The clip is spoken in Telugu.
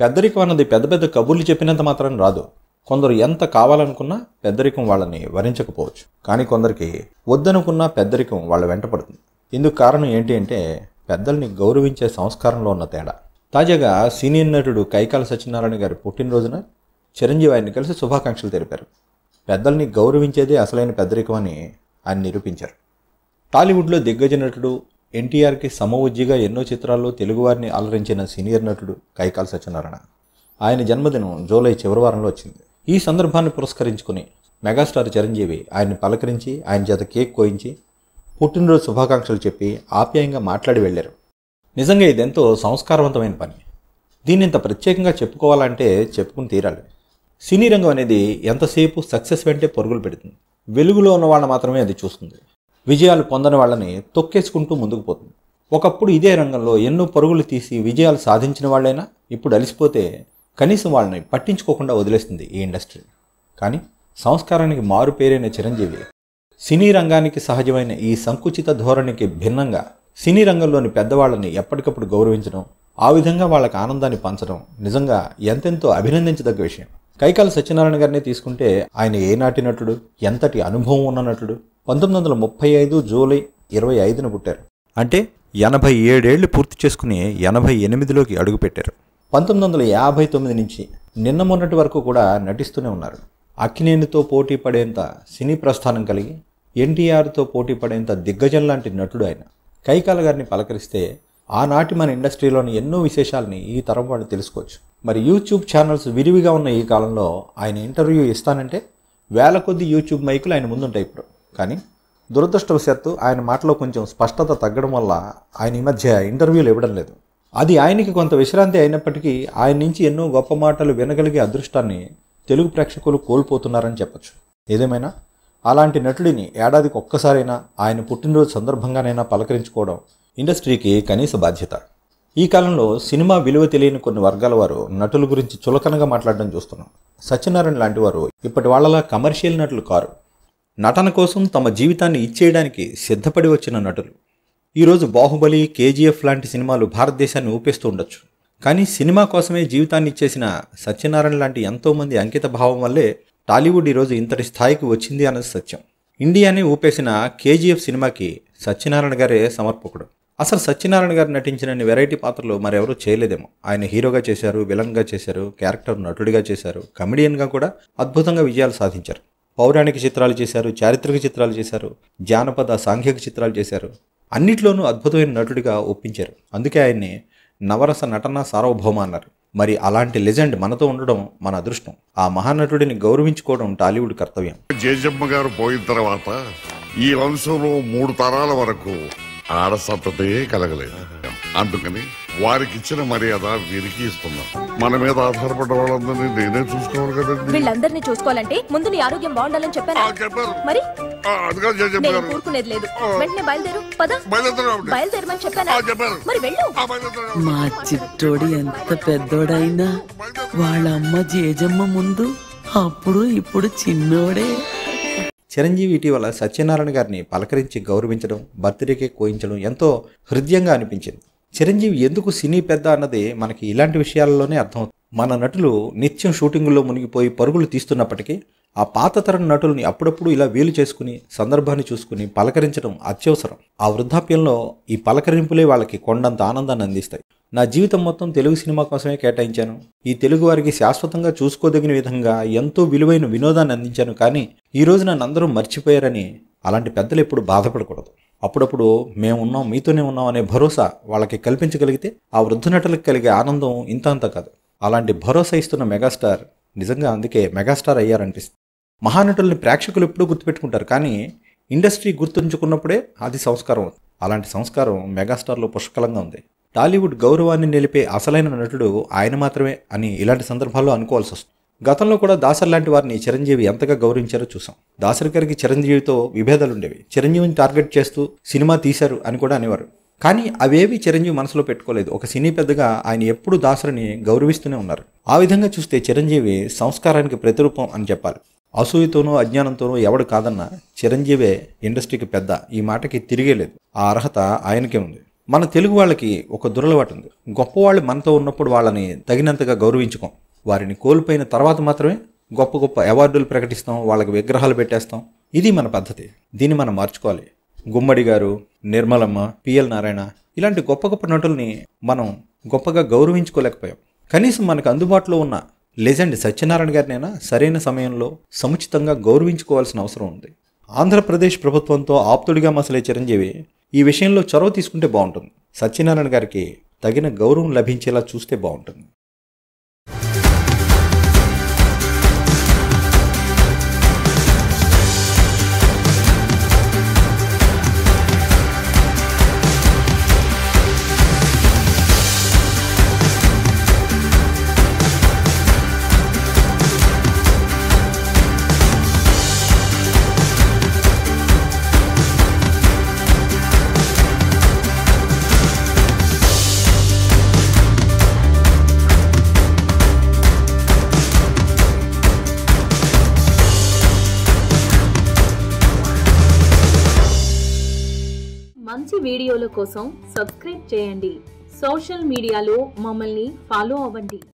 పెద్దరికం అన్నది పెద్ద పెద్ద కబుర్లు చెప్పినంత మాత్రం రాదు కొందరు ఎంత కావాలనుకున్నా పెద్దరికం వాళ్ళని వరించకపోవచ్చు కానీ కొందరికి వద్దనుకున్నా పెద్దరికం వాళ్ళ వెంట పడుతుంది ఇందుకు కారణం ఏంటి అంటే పెద్దల్ని గౌరవించే సంస్కారంలో ఉన్న తేడా తాజాగా సీనియర్ నటుడు కైకాల సత్యనారాయణ గారి పుట్టినరోజున చిరంజీవి ఆయన్ని కలిసి శుభాకాంక్షలు తెలిపారు పెద్దల్ని గౌరవించేదే అసలైన పెద్దరికం అని ఆయన నిరూపించారు టాలీవుడ్లో దిగ్గజ నటుడు ఎన్టీఆర్కి సమవుజ్జిగా ఎన్నో చిత్రాల్లో తెలుగువారిని అలరించిన సీనియర్ నటుడు కైకాల సత్యనారాయణ ఆయన జన్మదినం జూలై చివరి వారంలో వచ్చింది ఈ సందర్భాన్ని పురస్కరించుకుని మెగాస్టార్ చిరంజీవి ఆయన్ని పలకరించి ఆయన చేత కేక్ కోయించి పుట్టినరోజు శుభాకాంక్షలు చెప్పి ఆప్యాయంగా మాట్లాడి వెళ్ళారు నిజంగా ఇదెంతో సంస్కారవంతమైన పని దీన్ని ఇంత ప్రత్యేకంగా చెప్పుకోవాలంటే చెప్పుకుని తీరాలి సినీ రంగం అనేది ఎంతసేపు సక్సెస్ వెంటే పరుగులు పెడుతుంది వెలుగులో ఉన్న వాళ్ళని మాత్రమే అది చూస్తుంది విజయాలు పొందని వాళ్ళని తొక్కేసుకుంటూ ముందుకు పోతుంది ఒకప్పుడు ఇదే రంగంలో ఎన్నో పరుగులు తీసి విజయాలు సాధించిన వాళ్ళైనా ఇప్పుడు అలసిపోతే కనీసం వాళ్ళని పట్టించుకోకుండా వదిలేస్తుంది ఈ ఇండస్ట్రీ కానీ సంస్కారానికి మారు పేరైన చిరంజీవి సినీ రంగానికి సహజమైన ఈ సంకుచిత ధోరణికి భిన్నంగా సినీ రంగంలోని పెద్దవాళ్ళని ఎప్పటికప్పుడు గౌరవించడం ఆ విధంగా వాళ్ళకి ఆనందాన్ని పంచడం నిజంగా ఎంతెంతో అభినందించదగ్గ విషయం కైకాల సత్యనారాయణ గారిని తీసుకుంటే ఆయన ఏ నాటి నటుడు ఎంతటి అనుభవం ఉన్న నటుడు పంతొమ్మిది వందల ముప్పై ఐదు జూలై ఇరవై ఐదున పుట్టారు అంటే ఎనభై ఏడేళ్లు పూర్తి చేసుకుని ఎనభై ఎనిమిదిలోకి అడుగుపెట్టారు పంతొమ్మిది వందల యాభై తొమ్మిది నుంచి నిన్న మొన్నటి వరకు కూడా నటిస్తూనే ఉన్నారు అక్కినేనితో పోటీ పడేంత సినీ ప్రస్థానం కలిగి ఎన్టీఆర్తో పోటీ పడేంత దిగ్గజం లాంటి నటుడు ఆయన కైకాల గారిని పలకరిస్తే ఆనాటి మన ఇండస్ట్రీలోని ఎన్నో విశేషాలని ఈ తరం వాళ్ళు తెలుసుకోవచ్చు మరి యూట్యూబ్ ఛానల్స్ విరివిగా ఉన్న ఈ కాలంలో ఆయన ఇంటర్వ్యూ ఇస్తానంటే వేల కొద్ది యూట్యూబ్ మైకులు ఆయన ముందుంటాయి ఇప్పుడు కానీ దురదృష్టవశాత్తు ఆయన మాటలో కొంచెం స్పష్టత తగ్గడం వల్ల ఆయన ఈ మధ్య ఇంటర్వ్యూలు ఇవ్వడం లేదు అది ఆయనకి కొంత విశ్రాంతి అయినప్పటికీ ఆయన నుంచి ఎన్నో గొప్ప మాటలు వినగలిగే అదృష్టాన్ని తెలుగు ప్రేక్షకులు కోల్పోతున్నారని చెప్పొచ్చు ఏదేమైనా అలాంటి నటుడిని ఏడాదికి ఒక్కసారైనా ఆయన పుట్టినరోజు సందర్భంగానైనా పలకరించుకోవడం ఇండస్ట్రీకి కనీస బాధ్యత ఈ కాలంలో సినిమా విలువ తెలియని కొన్ని వర్గాల వారు నటుల గురించి చులకనగా మాట్లాడడం చూస్తున్నాం సత్యనారాయణ లాంటి వారు ఇప్పటి వాళ్ళలా కమర్షియల్ నటులు కారు నటన కోసం తమ జీవితాన్ని ఇచ్చేయడానికి సిద్ధపడి వచ్చిన నటులు ఈరోజు బాహుబలి కేజీఎఫ్ లాంటి సినిమాలు భారతదేశాన్ని ఊపేస్తూ ఉండొచ్చు కానీ సినిమా కోసమే జీవితాన్ని ఇచ్చేసిన సత్యనారాయణ లాంటి ఎంతోమంది అంకిత భావం వల్లే టాలీవుడ్ ఈరోజు ఇంతటి స్థాయికి వచ్చింది అన్నది సత్యం ఇండియాని ఊపేసిన కేజీఎఫ్ సినిమాకి సత్యనారాయణ గారే సమర్పకుడు అసలు సత్యనారాయణ గారు నటించిన వెరైటీ పాత్రలు మరెవరూ చేయలేదేమో ఆయన హీరోగా చేశారు విలన్గా చేశారు క్యారెక్టర్ నటుడిగా చేశారు కమెడియన్గా కూడా అద్భుతంగా విజయాలు సాధించారు పౌరాణిక చిత్రాలు చేశారు చారిత్రక చిత్రాలు చేశారు జానపద సాంఘిక చిత్రాలు చేశారు అన్నిట్లోనూ అద్భుతమైన నటుడిగా ఒప్పించారు అందుకే ఆయన్ని నవరస నటన సార్వభౌమ అన్నారు మరి అలాంటి లెజెండ్ మనతో ఉండడం మన అదృష్టం ఆ మహానటుడిని గౌరవించుకోవడం టాలీవుడ్ కర్తవ్యం జేజమ్మ గారు పోయిన తర్వాత ఈ వంశంలో మూడు తరాల వరకు ఆడ సంతతే కలగలేదు అందుకని వారికి ఇచ్చిన మర్యాద వీరికి ఇస్తున్నాం మన మీద ఆధారపడ్డ వాళ్ళందరినీ నేనే చూసుకోవాలి కదండి వీళ్ళందరినీ చూసుకోవాలంటే ముందు నీ ఆరోగ్యం బాగుండాలని ఆ, చెప్పాను చెప్పారు మరి ఆ, అదిగా జేజమ్మ నేను గారు కూరుకునేది లేదు వెంటనే బయలుదేరు పద బయలుదేరాం బయలుదేరమని చెప్పాను ఆ, చెప్పారు మరి వెళ్ళు ఆ, బయలుదేరాం. మా చిట్టోడు ఎంత పెద్దోడైనా వాళ్ళ అమ్మ జేజమ్మ ముందు అప్పుడు ఇప్పుడు చిన్నోడే చిరంజీవి ఇటీవల సత్యనారాయణ గారిని పలకరించి గౌరవించడం బర్త్డేకే కోయించడం ఎంతో హృదయంగా అనిపించింది చిరంజీవి ఎందుకు సినీ పెద్ద అన్నది మనకి ఇలాంటి విషయాలలోనే అర్థమవుతుంది మన నటులు నిత్యం షూటింగుల్లో మునిగిపోయి పరుగులు తీస్తున్నప్పటికీ ఆ పాత తరం నటుల్ని అప్పుడప్పుడు ఇలా వీలు చేసుకుని సందర్భాన్ని చూసుకుని పలకరించడం అత్యవసరం ఆ వృద్ధాప్యంలో ఈ పలకరింపులే వాళ్ళకి కొండంత ఆనందాన్ని అందిస్తాయి నా జీవితం మొత్తం తెలుగు సినిమా కోసమే కేటాయించాను ఈ తెలుగు వారికి శాశ్వతంగా చూసుకోదగిన విధంగా ఎంతో విలువైన వినోదాన్ని అందించాను కానీ ఈ రోజు నన్ను అందరూ మర్చిపోయారని అలాంటి పెద్దలు ఎప్పుడు బాధపడకూడదు అప్పుడప్పుడు మేము ఉన్నాం మీతోనే ఉన్నాం అనే భరోసా వాళ్ళకి కల్పించగలిగితే ఆ వృద్ధ నటులకు కలిగే ఆనందం ఇంత అంత కాదు అలాంటి భరోసా ఇస్తున్న మెగాస్టార్ నిజంగా అందుకే మెగాస్టార్ అయ్యారనిపిస్తుంది మహానటుల్ని ప్రేక్షకులు ఎప్పుడూ గుర్తుపెట్టుకుంటారు కానీ ఇండస్ట్రీ గుర్తుంచుకున్నప్పుడే అది సంస్కారం అలాంటి సంస్కారం మెగాస్టార్లో పుష్కలంగా ఉంది టాలీవుడ్ గౌరవాన్ని నిలిపే అసలైన నటుడు ఆయన మాత్రమే అని ఇలాంటి సందర్భాల్లో అనుకోవాల్సి వస్తుంది గతంలో కూడా దాసర్ లాంటి వారిని చిరంజీవి ఎంతగా గౌరవించారో చూసాం దాసరి గారికి చిరంజీవితో విభేదాలు ఉండేవి చిరంజీవిని టార్గెట్ చేస్తూ సినిమా తీశారు అని కూడా అనేవారు కానీ అవేవి చిరంజీవి మనసులో పెట్టుకోలేదు ఒక సినీ పెద్దగా ఆయన ఎప్పుడు దాసరిని గౌరవిస్తూనే ఉన్నారు ఆ విధంగా చూస్తే చిరంజీవి సంస్కారానికి ప్రతిరూపం అని చెప్పాలి అసూయతోనూ అజ్ఞానంతోనూ ఎవడు కాదన్నా చిరంజీవే ఇండస్ట్రీకి పెద్ద ఈ మాటకి తిరిగే లేదు ఆ అర్హత ఆయనకే ఉంది మన తెలుగు వాళ్ళకి ఒక దురలవాటు ఉంది గొప్పవాళ్ళు మనతో ఉన్నప్పుడు వాళ్ళని తగినంతగా గౌరవించుకోం వారిని కోల్పోయిన తర్వాత మాత్రమే గొప్ప గొప్ప అవార్డులు ప్రకటిస్తాం వాళ్ళకి విగ్రహాలు పెట్టేస్తాం ఇది మన పద్ధతి దీన్ని మనం మార్చుకోవాలి గుమ్మడి గారు నిర్మలమ్మ పిఎల్ నారాయణ ఇలాంటి గొప్ప గొప్ప నటుల్ని మనం గొప్పగా గౌరవించుకోలేకపోయాం కనీసం మనకు అందుబాటులో ఉన్న లెజెండ్ సత్యనారాయణ గారినైనా సరైన సమయంలో సముచితంగా గౌరవించుకోవాల్సిన అవసరం ఉంది ఆంధ్రప్రదేశ్ ప్రభుత్వంతో ఆప్తుడిగా మసలే చిరంజీవి ఈ విషయంలో చొరవ తీసుకుంటే బాగుంటుంది సత్యనారాయణ గారికి తగిన గౌరవం లభించేలా చూస్తే బాగుంటుంది మంచి వీడియోల కోసం సబ్స్క్రైబ్ చేయండి సోషల్ మీడియాలో మమ్మల్ని ఫాలో అవ్వండి